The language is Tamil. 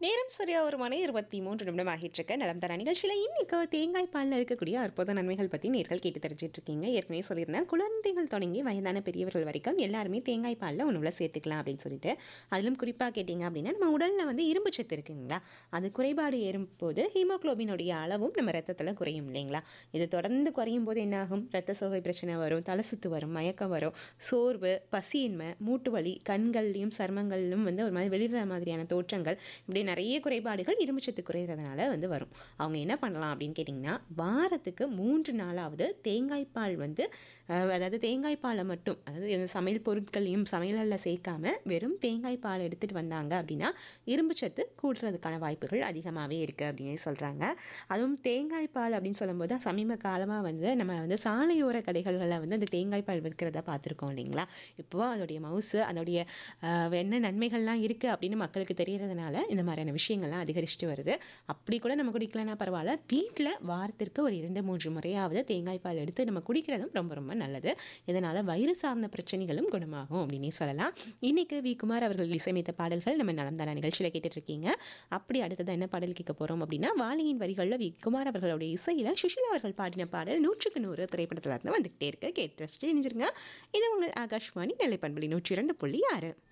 நேரம் சரியா ஒரு மணி இருபத்தி மூன்று நிமிடம் ஆகிட்டு இருக்க நலம் தர நிகழ்ச்சியில் இன்னைக்கு தேங்காய் பாலில் இருக்கக்கூடிய அற்புத நன்மைகள் பற்றி நேர்கள் கேட்டு தெரிஞ்சிட்டு இருக்கீங்க ஏற்கனவே சொல்லியிருந்தேன் குழந்தைகள் தொடங்கி வயதான பெரியவர்கள் வரைக்கும் எல்லாருமே தேங்காய் பாலில் உணவுல சேர்த்துக்கலாம் அப்படின்னு சொல்லிட்டு அதிலும் குறிப்பாக கேட்டிங்க அப்படின்னா நம்ம உடலில் வந்து இரும்பு சத்து இருக்குங்களா அது குறைபாடு ஏறும்போது ஹீமோக்ளோபினுடைய அளவும் நம்ம ரத்தத்தில் குறையும் இல்லைங்களா இது தொடர்ந்து குறையும் போது என்னாகும் ரத்த சோகை பிரச்சனை வரும் தலை சுத்து வரும் மயக்கம் வரும் சோர்வு பசியின்மை மூட்டு வலி கண்கள்லையும் சர்மங்கள்லையும் வந்து ஒரு மாதிரி வெளியிற மாதிரியான தோற்றங்கள் இப்படி நிறைய குறைபாடுகள் இரும்புச்சத்து குறையிறதுனால வந்து வரும் அவங்க என்ன பண்ணலாம் அப்படின்னு கேட்டிங்கன்னா வாரத்துக்கு மூன்று நாளாவது தேங்காய் பால் வந்து அஹ், அதாவது தேங்காய் பாலை மட்டும் அதாவது எந்த சமையல் பொருட்களையும் சமையலில் சேர்க்காம வெறும் தேங்காய் பால் எடுத்துகிட்டு வந்தாங்க அப்படின்னா இரும்புச்சத்து கூடுறதுக்கான வாய்ப்புகள் அதிகமாகவே இருக்குது அப்படின்னு சொல்கிறாங்க அதுவும் தேங்காய் பால் அப்படின்னு சொல்லும்போது சமீப காலமாக வந்து நம்ம வந்து சாலையோர கடைகளில் வந்து அந்த தேங்காய் பால் விற்கிறத பார்த்துருக்கோம் இல்லைங்களா இப்போ அதோடைய மவுசு அதோடைய ஆஹ், என்ன நன்மைகள்லாம் இருக்குது அப்படின்னு மக்களுக்கு தெரியறதுனால இந்த மாதிரியான விஷயங்கள்லாம் அதிகரிச்சுட்டு வருது அப்படி கூட நம்ம குடிக்கலன்னா பரவாயில்ல வீட்டில் வாரத்திற்கு ஒரு இரண்டு மூன்று முறையாவது தேங்காய் பால் எடுத்து நம்ம குடிக்கிறதும் ரொம்ப ரொம்ப நல்லது இதனால் வயிறு சார்ந்த பிரச்சனைகளும் குணமாகும் அப்படின்னே சொல்லலாம் இன்னைக்கு வி குமார் அவர்கள் இசையமைத்த பாடல்கள் நம்ம நலம் தான நிகழ்ச்சியில் கேட்டுட்டு இருக்கீங்க அப்படி அடுத்தது என்ன பாடல் கேட்க போகிறோம் அப்படின்னா வாலியின் வரிகளில் வி குமார் அவர்களுடைய இசையில் சுஷிலா அவர்கள் பாடின பாடல் நூற்றுக்கு நூறு திரைப்படத்தில் இருந்து வந்துகிட்டே இருக்கு கேட்டு ரசிச்சு இணைஞ்சிருங்க இது உங்கள் ஆகாஷ்வாணி நெல்லை பண்பலி நூற்றி இரண்டு புள்ளி ஆறு